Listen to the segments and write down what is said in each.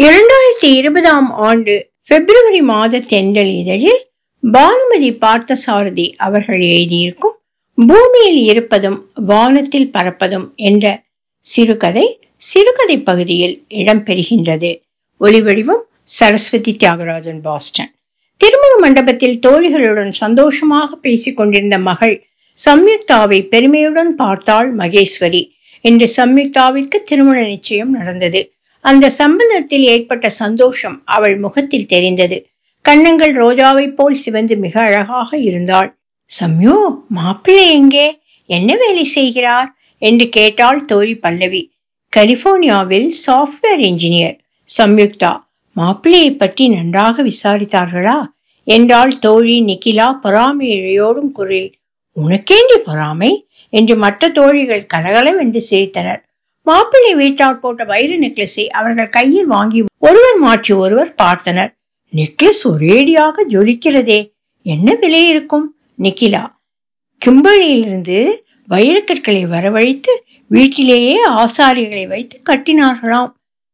இரண்டாயிரத்தி இருபதாம் ஆண்டு பிப்ரவரி மாத தென்றல் இதழில் பானுமதி பார்த்தசாரதி அவர்கள் எழுதியிருக்கும் பூமியில் இருப்பதும் வானத்தில் பறப்பதும் என்ற சிறுகதை சிறுகதை பகுதியில் இடம்பெறுகின்றது ஒலிவடிவம் சரஸ்வதி தியாகராஜன் பாஸ்டன் திருமண மண்டபத்தில் தோழிகளுடன் சந்தோஷமாக பேசிக் கொண்டிருந்த மகள் சம்யுக்தாவை பெருமையுடன் பார்த்தாள் மகேஸ்வரி இன்று சம்யுக்தாவிற்கு திருமண நிச்சயம் நடந்தது அந்த சம்பந்தத்தில் ஏற்பட்ட சந்தோஷம் அவள் முகத்தில் தெரிந்தது கன்னங்கள் ரோஜாவை போல் சிவந்து மிக அழகாக இருந்தாள் சம்யு மாப்பிள்ளை எங்கே என்ன வேலை செய்கிறார் என்று கேட்டாள் தோழி பல்லவி கலிபோர்னியாவில் சாஃப்ட்வேர் இன்ஜினியர் சம்யுக்தா மாப்பிள்ளையை பற்றி நன்றாக விசாரித்தார்களா என்றாள் தோழி நிக்கிலா பொறாமை இழையோடும் குரல் உனக்கேண்டி பொறாமை என்று மற்ற தோழிகள் கலகலவென்று சிரித்தனர் மாப்பிள்ளை வீட்டார் போட்ட வைர நெக்லஸை அவர்கள் கையில் வாங்கி ஒருவர் மாற்றி ஒருவர் பார்த்தனர் நெக்லஸ் ஒரேடியாக ஜொலிக்கிறதே என்ன விலை இருக்கும் நிக்கிலா கிம்பளியிலிருந்து வைரக்கற்களை வரவழைத்து வீட்டிலேயே ஆசாரிகளை வைத்து கட்டினார்களாம்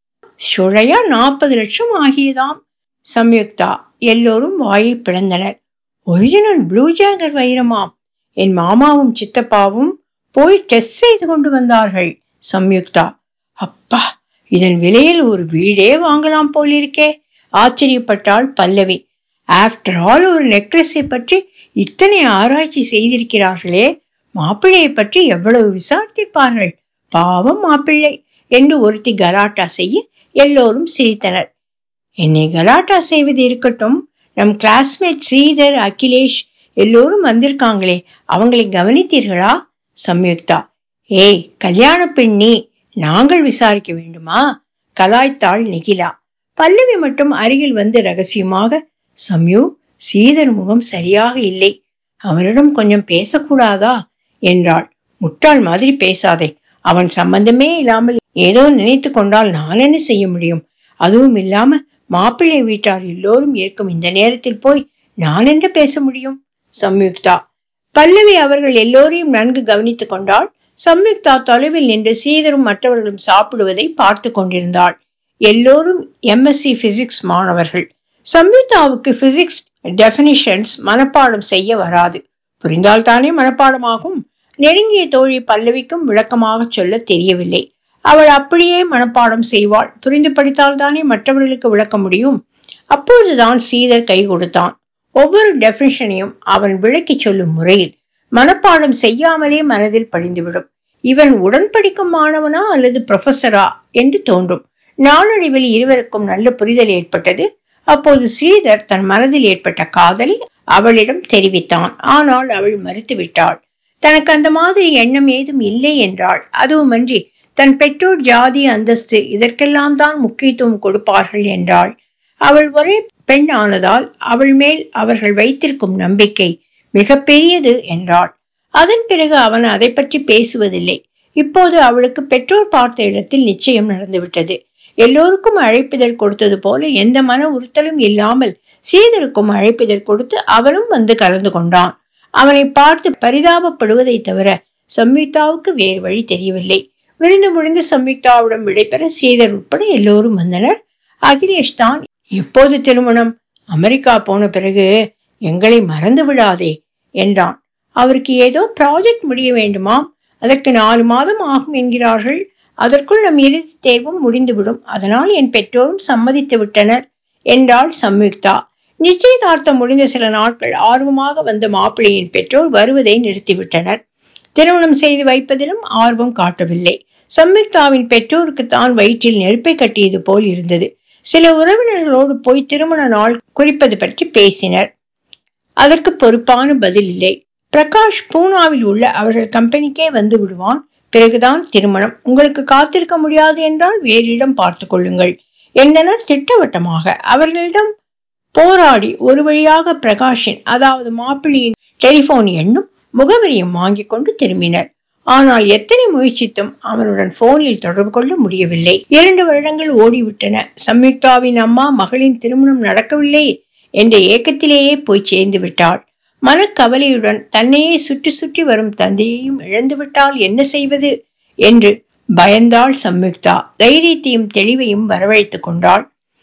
சுழையா நாற்பது லட்சம் ஆகியதாம் சம்யுக்தா எல்லோரும் வாயை பிளந்தனர் ஒரிஜினல் ப்ளூ ஜாகர் வைரமாம் என் மாமாவும் சித்தப்பாவும் போய் டெஸ்ட் செய்து கொண்டு வந்தார்கள் சம்யுக்தா அப்பா இதன் விலையில் ஒரு வீடே வாங்கலாம் போலிருக்கே ஆச்சரியப்பட்டாள் பல்லவி ஆஃப்டர் ஆல் ஒரு நெக்லஸை பற்றி இத்தனை ஆராய்ச்சி செய்திருக்கிறார்களே மாப்பிள்ளையை பற்றி எவ்வளவு விசாரித்திருப்பார்கள் பாவம் மாப்பிள்ளை என்று ஒருத்தி கலாட்டா செய்ய எல்லோரும் சிரித்தனர் என்னை கலாட்டா செய்வது இருக்கட்டும் நம் கிளாஸ்மேட் ஸ்ரீதர் அகிலேஷ் எல்லோரும் வந்திருக்காங்களே அவங்களை கவனித்தீர்களா சம்யுக்தா ஏய் கல்யாண பெண்ணி நாங்கள் விசாரிக்க வேண்டுமா கலாய்த்தாள் நிகிலா பல்லவி மட்டும் அருகில் வந்து ரகசியமாக சம்யு சீதர் முகம் சரியாக இல்லை அவனிடம் கொஞ்சம் பேசக்கூடாதா என்றாள் முட்டாள் மாதிரி பேசாதே அவன் சம்பந்தமே இல்லாமல் ஏதோ நினைத்து கொண்டால் நான் என்ன செய்ய முடியும் அதுவும் இல்லாம மாப்பிள்ளை வீட்டார் எல்லோரும் இருக்கும் இந்த நேரத்தில் போய் நான் என்ன பேச முடியும் சம்யுக்தா பல்லவி அவர்கள் எல்லோரையும் நன்கு கவனித்துக் கொண்டாள் சம்யுக்தா தொலைவில் நின்று சீதரும் மற்றவர்களும் சாப்பிடுவதை பார்த்து கொண்டிருந்தாள் எல்லோரும் எம்எஸ்சி பிசிக்ஸ் மாணவர்கள் சம்யுக்தாவுக்கு பிசிக்ஸ் டெபினிஷன்ஸ் மனப்பாடம் செய்ய வராது புரிந்தால் தானே மனப்பாடமாகும் நெருங்கிய தோழி பல்லவிக்கும் விளக்கமாக சொல்ல தெரியவில்லை அவள் அப்படியே மனப்பாடம் செய்வாள் புரிந்து படித்தால் தானே மற்றவர்களுக்கு விளக்க முடியும் அப்போதுதான் சீதர் கை கொடுத்தான் ஒவ்வொரு டெபினிஷனையும் அவன் விளக்கி சொல்லும் முறையில் மனப்பாடம் செய்யாமலே மனதில் படிந்துவிடும் இவன் உடன் படிக்கும் மாணவனா அல்லது ப்ரொஃபஸரா என்று தோன்றும் நாளடைவில் இருவருக்கும் நல்ல புரிதல் ஏற்பட்டது அப்போது ஸ்ரீதர் தன் மனதில் ஏற்பட்ட காதலை அவளிடம் தெரிவித்தான் ஆனால் அவள் மறுத்துவிட்டாள் தனக்கு அந்த மாதிரி எண்ணம் ஏதும் இல்லை என்றாள் அதுவுமன்றி தன் பெற்றோர் ஜாதி அந்தஸ்து இதற்கெல்லாம் தான் முக்கியத்துவம் கொடுப்பார்கள் என்றாள் அவள் ஒரே பெண் ஆனதால் அவள் மேல் அவர்கள் வைத்திருக்கும் நம்பிக்கை மிக பெரியது என்றாள் அதன் பிறகு அவன் அதை பற்றி பேசுவதில்லை இப்போது அவளுக்கு பெற்றோர் பார்த்த இடத்தில் நிச்சயம் நடந்துவிட்டது எல்லோருக்கும் அழைப்பிதழ் கொடுத்தது போல எந்த மன உறுத்தலும் இல்லாமல் சீதருக்கும் அழைப்பிதழ் கொடுத்து அவனும் வந்து கலந்து கொண்டான் அவனை பார்த்து பரிதாபப்படுவதை தவிர சம்யுக்தாவுக்கு வேறு வழி தெரியவில்லை விழுந்து முடிந்து சம்யுக்தாவிடம் விடைபெற ஸ்ரீதர் உட்பட எல்லோரும் வந்தனர் அகிலேஷ் தான் எப்போது திருமணம் அமெரிக்கா போன பிறகு எங்களை மறந்து விடாதே என்றான் அவருக்கு ஏதோ ப்ராஜெக்ட் முடிய வேண்டுமாம் அதற்கு நாலு மாதம் ஆகும் என்கிறார்கள் அதற்குள் நம் இறுதி தேர்வும் முடிந்துவிடும் அதனால் என் பெற்றோரும் சம்மதித்து விட்டனர் என்றாள் சம்யுக்தா நிச்சயதார்த்தம் முடிந்த சில நாட்கள் ஆர்வமாக வந்த மாப்பிள்ளையின் பெற்றோர் வருவதை நிறுத்திவிட்டனர் திருமணம் செய்து வைப்பதிலும் ஆர்வம் காட்டவில்லை சம்யுக்தாவின் பெற்றோருக்கு தான் வயிற்றில் நெருப்பை கட்டியது போல் இருந்தது சில உறவினர்களோடு போய் திருமண நாள் குறிப்பது பற்றி பேசினர் அதற்கு பொறுப்பான பதில் இல்லை பிரகாஷ் பூனாவில் உள்ள அவர்கள் கம்பெனிக்கே வந்து விடுவான் பிறகுதான் திருமணம் உங்களுக்கு காத்திருக்க முடியாது என்றால் வேறு இடம் பார்த்து கொள்ளுங்கள் என்றனர் திட்டவட்டமாக அவர்களிடம் போராடி ஒரு வழியாக பிரகாஷின் அதாவது மாப்பிள்ளையின் டெலிபோன் எண்ணும் முகவரியும் வாங்கி கொண்டு திரும்பினர் ஆனால் எத்தனை முயற்சித்தும் அவனுடன் போனில் தொடர்பு கொள்ள முடியவில்லை இரண்டு வருடங்கள் ஓடிவிட்டன சம்யுக்தாவின் அம்மா மகளின் திருமணம் நடக்கவில்லை என்ற ஏக்கத்திலேயே போய் சேர்ந்து விட்டாள் மனக்கவலையுடன் தன்னையே சுற்றி சுற்றி வரும் தந்தையையும் இழந்துவிட்டால் என்ன செய்வது என்று பயந்தாள் சம்யுக்தா தைரியத்தையும் தெளிவையும் வரவழைத்துக் கொண்டாள்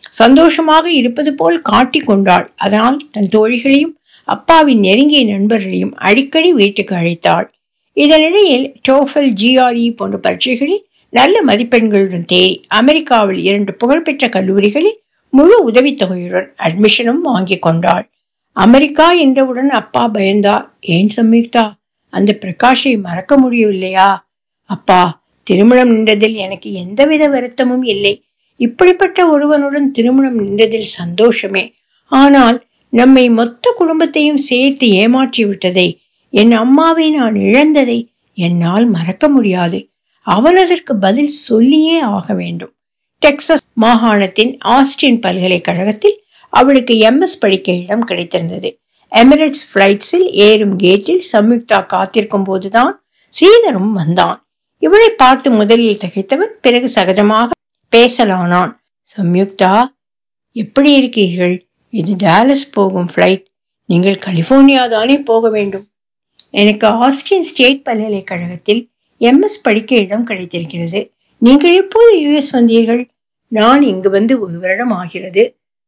சந்தோஷமாக இருப்பது போல் காட்டிக் கொண்டாள் அதனால் தன் தோழிகளையும் அப்பாவின் நெருங்கிய நண்பர்களையும் அடிக்கடி வீட்டுக்கு அழைத்தாள் இதனிடையில் டோஃபல் ஜிஆர்இ போன்ற பரீட்சைகளில் நல்ல மதிப்பெண்களுடன் தேறி அமெரிக்காவில் இரண்டு புகழ்பெற்ற கல்லூரிகளில் முழு உதவித்தொகையுடன் அட்மிஷனும் வாங்கி கொண்டாள் அமெரிக்கா என்றவுடன் அப்பா பயந்தார் ஏன் சம்யுக்தா அந்த பிரகாஷை மறக்க முடியவில்லையா அப்பா திருமணம் நின்றதில் எனக்கு எந்தவித வருத்தமும் இல்லை இப்படிப்பட்ட ஒருவனுடன் திருமணம் நின்றதில் சந்தோஷமே ஆனால் நம்மை மொத்த குடும்பத்தையும் சேர்த்து ஏமாற்றி விட்டதை என் அம்மாவை நான் இழந்ததை என்னால் மறக்க முடியாது அவன் அதற்கு பதில் சொல்லியே ஆக வேண்டும் டெக்சஸ் மாகாணத்தின் ஆஸ்டின் பல்கலைக்கழகத்தில் அவளுக்கு எம்எஸ் படிக்க இடம் கிடைத்திருந்தது எமிரேட்ஸ் பிளைட்ஸில் ஏறும் கேட்டில் சம்யுக்தா காத்திருக்கும் போதுதான் ஸ்ரீதரும் வந்தான் இவளை பார்த்து முதலில் திகைத்தவன் பிறகு சகஜமாக பேசலானான் சம்யுக்தா எப்படி இருக்கிறீர்கள் இது டாலஸ் போகும் ஃப்ளைட் நீங்கள் கலிபோர்னியா தானே போக வேண்டும் எனக்கு ஆஸ்டின் ஸ்டேட் பல்கலைக்கழகத்தில் எம்எஸ் படிக்க இடம் கிடைத்திருக்கிறது நீங்கள் எப்போது யுஎஸ் வந்தீர்கள் நான் இங்கு வந்து ஒரு வருடம் ஆகிறது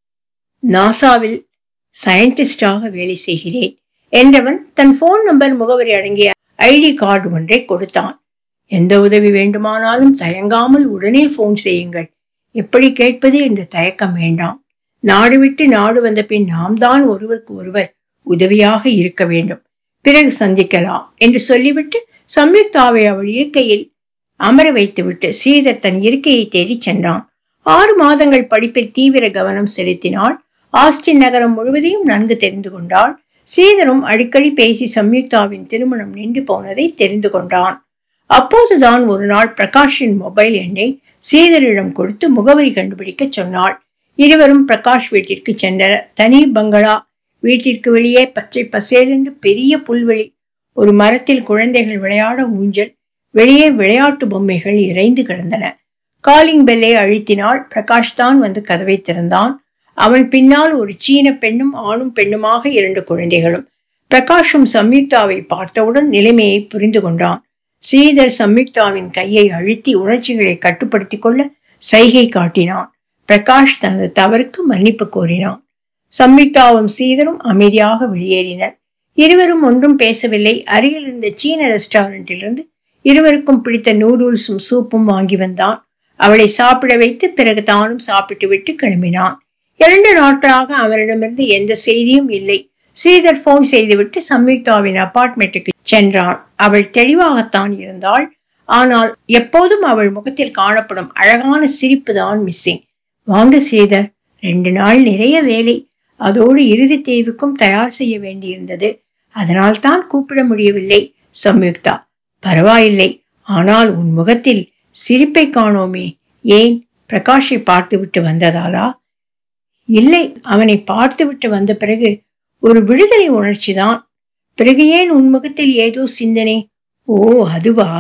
நாசாவில் சயின்டிஸ்டாக வேலை செய்கிறேன் என்றவன் தன் போன் நம்பர் முகவரி அடங்கிய ஐடி கார்டு ஒன்றை கொடுத்தான் எந்த உதவி வேண்டுமானாலும் தயங்காமல் உடனே போன் செய்யுங்கள் எப்படி கேட்பது என்று தயக்கம் வேண்டாம் நாடு விட்டு நாடு வந்த பின் நாம் தான் ஒருவருக்கு ஒருவர் உதவியாக இருக்க வேண்டும் பிறகு சந்திக்கலாம் என்று சொல்லிவிட்டு சம்யுக்தாவை அவள் இருக்கையில் அமர வைத்துவிட்டு ஸ்ரீதர் தன் இருக்கையை தேடி சென்றான் ஆறு மாதங்கள் படிப்பில் தீவிர கவனம் செலுத்தினாள் ஆஸ்டின் நகரம் முழுவதையும் நன்கு தெரிந்து கொண்டாள் ஸ்ரீதரும் அடிக்கடி பேசி சம்யுக்தாவின் திருமணம் நின்று போனதை தெரிந்து கொண்டான் அப்போதுதான் ஒரு நாள் பிரகாஷின் மொபைல் எண்ணை ஸ்ரீதரிடம் கொடுத்து முகவரி கண்டுபிடிக்க சொன்னாள் இருவரும் பிரகாஷ் வீட்டிற்கு சென்றனர் தனி பங்களா வீட்டிற்கு வெளியே பச்சை பசேலென்று பெரிய புல்வெளி ஒரு மரத்தில் குழந்தைகள் விளையாட ஊஞ்சல் வெளியே விளையாட்டு பொம்மைகள் இறைந்து கிடந்தன காலிங் பெல்லை அழுத்தினாள் பிரகாஷ் தான் வந்து கதவை திறந்தான் அவன் பின்னால் ஒரு சீன பெண்ணும் ஆணும் பெண்ணுமாக இரண்டு குழந்தைகளும் பிரகாஷும் சம்யுக்தாவை பார்த்தவுடன் நிலைமையை புரிந்து கொண்டான் ஸ்ரீதர் சம்யுக்தாவின் கையை அழுத்தி உணர்ச்சிகளை கட்டுப்படுத்திக் கொள்ள சைகை காட்டினான் பிரகாஷ் தனது தவறுக்கு மன்னிப்பு கோரினான் சம்யுக்தாவும் ஸ்ரீதரும் அமைதியாக வெளியேறினர் இருவரும் ஒன்றும் பேசவில்லை அருகில் இருந்த சீன ரெஸ்டாரண்டிலிருந்து இருவருக்கும் பிடித்த நூடுல்ஸும் சூப்பும் வாங்கி வந்தான் அவளை சாப்பிட வைத்து பிறகு தானும் சாப்பிட்டு விட்டு கிளம்பினான் இரண்டு நாட்களாக அவனிடமிருந்து எந்த செய்தியும் இல்லை ஸ்ரீதர் போன் செய்துவிட்டு சம்யுக்தாவின் அபார்ட்மெண்ட்டுக்கு சென்றான் அவள் தெளிவாகத்தான் இருந்தாள் ஆனால் எப்போதும் அவள் முகத்தில் காணப்படும் அழகான சிரிப்பு தான் மிஸ்ஸிங் வாங்க ஸ்ரீதர் ரெண்டு நாள் நிறைய வேலை அதோடு இறுதி தேர்வுக்கும் தயார் செய்ய வேண்டியிருந்தது அதனால் தான் கூப்பிட முடியவில்லை சம்யுக்தா பரவாயில்லை ஆனால் உன் முகத்தில் சிரிப்பை காணோமே ஏன் பிரகாஷை பார்த்துவிட்டு வந்ததாலா இல்லை அவனை பார்த்துவிட்டு வந்த பிறகு ஒரு விடுதலை உணர்ச்சிதான் பிறகு ஏன் உன் முகத்தில் ஏதோ சிந்தனை ஓ அதுவா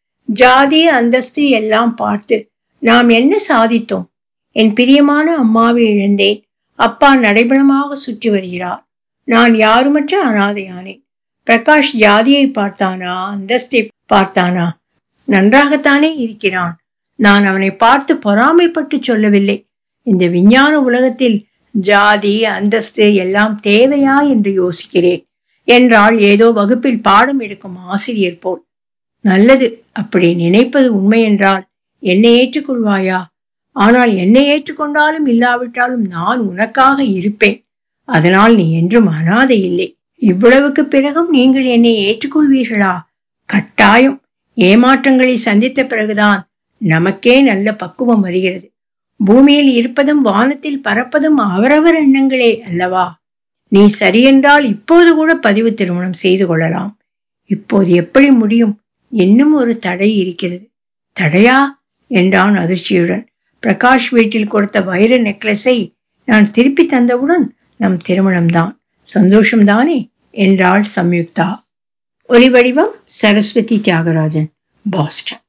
ஜாதி அந்தஸ்து எல்லாம் பார்த்து நாம் என்ன சாதித்தோம் என் பிரியமான அம்மாவை இழந்தேன் அப்பா நடைபெணமாக சுற்றி வருகிறார் நான் யாருமற்ற அனாதையானேன் பிரகாஷ் ஜாதியை பார்த்தானா அந்தஸ்தை பார்த்தானா நன்றாகத்தானே இருக்கிறான் நான் அவனை பார்த்து பொறாமைப்பட்டு சொல்லவில்லை இந்த விஞ்ஞான உலகத்தில் ஜாதி அந்தஸ்து எல்லாம் தேவையா என்று யோசிக்கிறேன் என்றால் ஏதோ வகுப்பில் பாடம் எடுக்கும் ஆசிரியர் போல் நல்லது அப்படி நினைப்பது உண்மை என்றால் என்னை ஏற்றுக்கொள்வாயா ஆனால் என்னை ஏற்றுக்கொண்டாலும் இல்லாவிட்டாலும் நான் உனக்காக இருப்பேன் அதனால் நீ என்றும் அனாதை இல்லை இவ்வளவுக்கு பிறகும் நீங்கள் என்னை ஏற்றுக்கொள்வீர்களா கட்டாயம் ஏமாற்றங்களை சந்தித்த பிறகுதான் நமக்கே நல்ல பக்குவம் வருகிறது பூமியில் இருப்பதும் வானத்தில் பறப்பதும் அவரவர் எண்ணங்களே அல்லவா நீ சரியென்றால் இப்போது கூட பதிவு திருமணம் செய்து கொள்ளலாம் இப்போது எப்படி முடியும் இன்னும் ஒரு தடை இருக்கிறது தடையா என்றான் அதிர்ச்சியுடன் பிரகாஷ் வீட்டில் கொடுத்த வைர நெக்லஸை நான் திருப்பி தந்தவுடன் நம் திருமணம்தான் சந்தோஷம்தானே என்றாள் சம்யுக்தா ஒலிவடிவம் சரஸ்வதி தியாகராஜன் பாஸ்டன்